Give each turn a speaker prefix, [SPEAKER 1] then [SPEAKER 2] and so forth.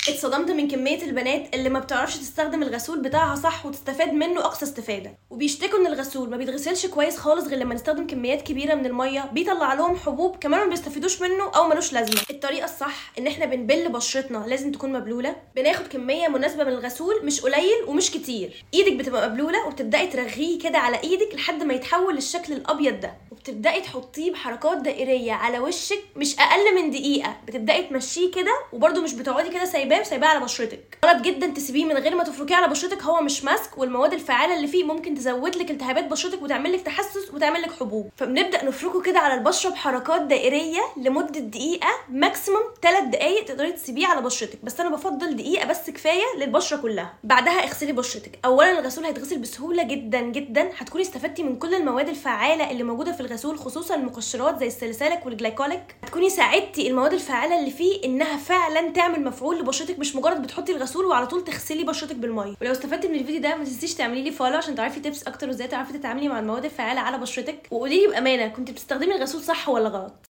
[SPEAKER 1] اتصدمت من كميه البنات اللي ما بتعرفش تستخدم الغسول بتاعها صح وتستفاد منه اقصى استفاده وبيشتكوا ان الغسول ما بيتغسلش كويس خالص غير لما نستخدم كميات كبيره من الميه بيطلع لهم حبوب كمان ما بيستفيدوش منه او ملوش لازمه الطريقه الصح ان احنا بنبل بشرتنا لازم تكون مبلوله بناخد كميه مناسبه من الغسول مش قليل ومش كتير ايدك بتبقى مبلوله وبتبداي ترغيه كده على ايدك لحد ما يتحول للشكل الابيض ده وبتبداي تحطيه بحركات دائريه على وشك مش اقل من دقيقه بتبداي تمشيه كده وبرده مش بتقعدي كده سايباه وسايباه على بشرتك غلط جدا تسيبيه من غير ما تفركيه على بشرتك هو مش ماسك والمواد الفعاله اللي فيه ممكن تزود لك التهابات بشرتك وتعمل لك تحسس وتعمل لك حبوب فبنبدا نفركه كده على البشره بحركات دائريه لمده دقيقه ماكسيموم 3 دقائق تقدري تسيبيه على بشرتك بس انا بفضل دقيقه بس كفايه للبشره كلها بعدها اغسلي بشرتك اولا الغسول هيتغسل بسهوله جدا جدا هتكوني استفدتي من كل المواد الفعاله اللي موجوده في الغسول خصوصا المقشرات زي الساليسيليك والجلايكوليك هتكوني ساعدتي المواد الفعاله اللي فيه انها فعلا تعمل مفعول لبشرتك مش مجرد بتحطي الغسول وعلى طول تغسلي بشرتك بالميه ولو استفدتي من الفيديو ده ما تنسيش تعملي لي فولو عشان تعرفي تيبس اكتر وازاي تعرفي تتعاملي مع المواد الفعاله على بشرتك وقولي لي بامانه كنت بتستخدمي الغسول صح ولا غلط